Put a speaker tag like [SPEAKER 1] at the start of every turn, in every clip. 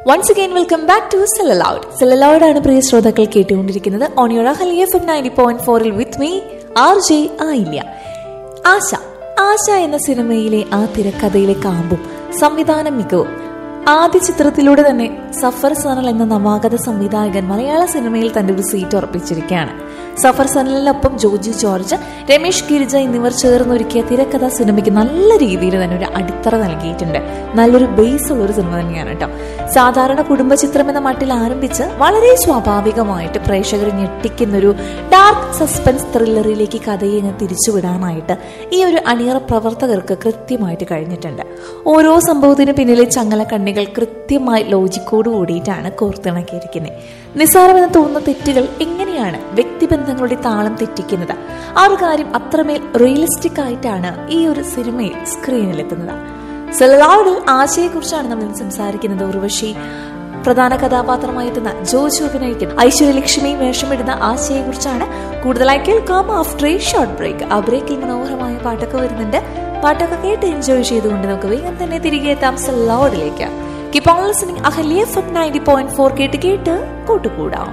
[SPEAKER 1] once again welcome back to സെലലൗഡ് സെലലൗഡ് ആണ് പ്രിയ ശ്രോതാക്കൾ കേട്ടുകൊണ്ടിരിക്കുന്നത് ഓണിയോറ ഹലിയ എഫ് നയൻറ്റി പോയിന്റ് ഫോറിൽ വിത്ത് മീ ആർ ജെ ആയില്ല ആശ ആശ എന്ന സിനിമയിലെ ആ തിരക്കഥയിലെ കാമ്പും സംവിധാന മികവും ആദ്യ ചിത്രത്തിലൂടെ തന്നെ സഫർ സനൽ എന്ന നവാഗത സംവിധായകൻ മലയാള സിനിമയിൽ തന്റെ ഒരു സീറ്റ് ഉറപ്പിച്ചിരിക്കുകയാണ് സഫർ സനലിനൊപ്പം ജോജി ജോർജ് രമേഷ് ഗിരിജ എന്നിവർ ചേർന്നൊരുക്കിയ തിരക്കഥ സിനിമയ്ക്ക് നല്ല രീതിയിൽ തന്നെ ഒരു അടിത്തറ നൽകിയിട്ടുണ്ട് നല്ലൊരു ബേസ് ഉള്ള ഒരു സിനിമ തന്നെയാണ് കേട്ടോ സാധാരണ കുടുംബ ചിത്രം എന്ന മട്ടിൽ ആരംഭിച്ച് വളരെ സ്വാഭാവികമായിട്ട് പ്രേക്ഷകരെ ഞെട്ടിക്കുന്ന ഒരു ഡാർക്ക് സസ്പെൻസ് ത്രില്ലറിലേക്ക് കഥയെ ഇങ്ങനെ തിരിച്ചുവിടാനായിട്ട് ഈ ഒരു അണിയറ പ്രവർത്തകർക്ക് കൃത്യമായിട്ട് കഴിഞ്ഞിട്ടുണ്ട് ഓരോ സംഭവത്തിന് പിന്നിലെ ചങ്ങല കണ്ണികൾ കൃത്യമായി ലോജിക്കോട് കൂടിയിട്ടാണ് കോർത്തിണക്കിയിരിക്കുന്നത് നിസ്സാരമെന്ന് തോന്നുന്ന തെറ്റുകൾ എങ്ങനെയാണ് വ്യക്തിബന്ധങ്ങളുടെ താളം തെറ്റിക്കുന്നത് ആ ഒരു കാര്യം അത്രമേൽ റിയലിസ്റ്റിക് ആയിട്ടാണ് ഈ ഒരു സിനിമയിൽ സ്ക്രീനിലെത്തുന്നത് സെലലാഡിൽ ആശയെക്കുറിച്ചാണ് നമ്മൾ ഇന്ന് സംസാരിക്കുന്നത് ഉർവശി പ്രധാന കഥാപാത്രമായി എത്തുന്ന ജോജു അഭിനയിക്കുന്ന ഐശ്വര്യലക്ഷ്മി വേഷമിടുന്ന ആശയെ കുറിച്ചാണ് കൂടുതലായി കേൾക്കാം ആഫ്റ്റർ എ ഷോർട്ട് ബ്രേക്ക് ആ ബ്രേക്കിൽ മനോഹരമായ പാട്ടൊക്കെ വരുന്നുണ്ട് പാട്ടൊക്കെ കേട്ട് എൻജോയ് ചെയ്തുകൊണ്ട് നമുക്ക് വേഗം തന്നെ തിരികെ എത്താം സെലോഡിലേക്ക് keep on listening Ahalya F ninety point four കേട്ട് കേട്ട് കൂട്ടുകൂടാം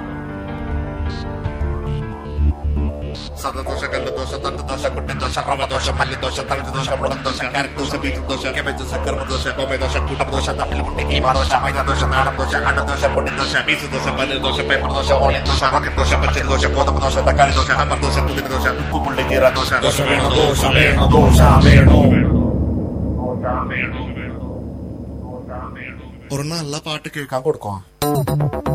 [SPEAKER 2] സദദോഷ കല്ലദോഷ തണ്ടദോഷ കുട്ടദോഷ റമദോഷ മല്ലിദോഷ തളിദോഷ മുളദോഷ കരദോഷ ബീജദോഷ കെമദോഷ കർമ്മദോഷ കോമദോഷ കൂട്ടദോഷ തമ്മിൽ മുട്ടി കീമാദോഷ മൈദദോഷ നാടദോഷ അണ്ടദോഷ പൊടിദോഷ ബീജദോഷ പല്ലുദോഷ പേപ്പർദോഷ ഓളിദോഷ റോക്കറ്റ്ദോഷ പച്ചരിദോഷ ഗോതമ്പദോഷ തക്കാളിദോഷ അമർദോഷ കുതിരദോഷ ഉപ്പുപുള്ളി ജീരദോഷ ദോഷ വേണോ ദോഷ വേണോ ദോഷ വേണോ ഒരു നല്ല പാട്ട് കേൾക്കാൻ കൊടുക്കാം